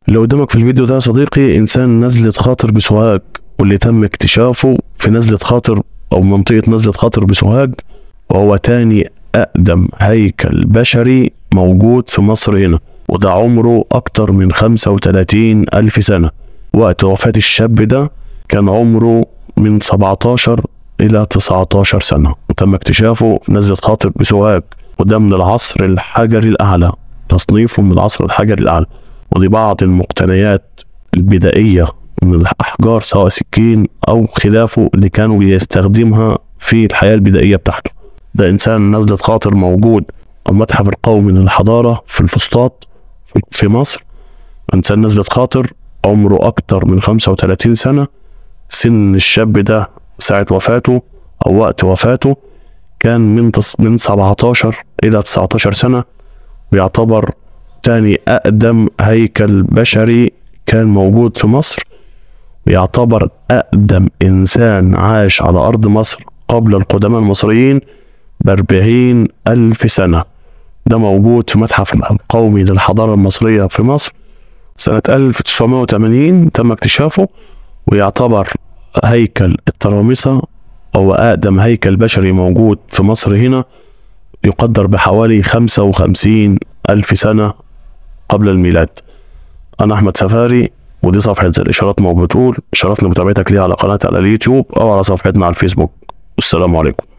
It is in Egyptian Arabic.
اللي قدامك في الفيديو ده يا صديقي إنسان نزلة خاطر بسوهاج واللي تم اكتشافه في نزلة خاطر أو منطقة نزلة خاطر بسوهاج وهو تاني أقدم هيكل بشري موجود في مصر هنا وده عمره أكتر من 35 ألف سنة وقت وفاة الشاب ده كان عمره من 17 إلى 19 سنة وتم اكتشافه في نزلة خاطر بسوهاج وده من العصر الحجري الأعلى تصنيفه من العصر الحجري الأعلى ودي بعض المقتنيات البدائية من الأحجار سواء سكين أو خلافه اللي كانوا بيستخدمها في الحياة البدائية بتاعته ده إنسان نزلة خاطر موجود المتحف القومي للحضارة في الفسطاط في مصر إنسان نزلة خاطر عمره أكتر من 35 سنة سن الشاب ده ساعة وفاته أو وقت وفاته كان من تص... من 17 إلى 19 سنة ويعتبر تاني أقدم هيكل بشري كان موجود في مصر ويعتبر أقدم إنسان عاش على أرض مصر قبل القدماء المصريين بأربعين ألف سنة ده موجود في متحف القومي للحضارة المصرية في مصر سنة 1980 تم اكتشافه ويعتبر هيكل الترامسة أو أقدم هيكل بشري موجود في مصر هنا يقدر بحوالي خمسة وخمسين ألف سنة قبل الميلاد أنا أحمد سفاري ودي صفحة زي الإشارات ما بتقول شرفنا بمتابعتك ليها على قناتي على اليوتيوب أو على صفحتنا على الفيسبوك والسلام عليكم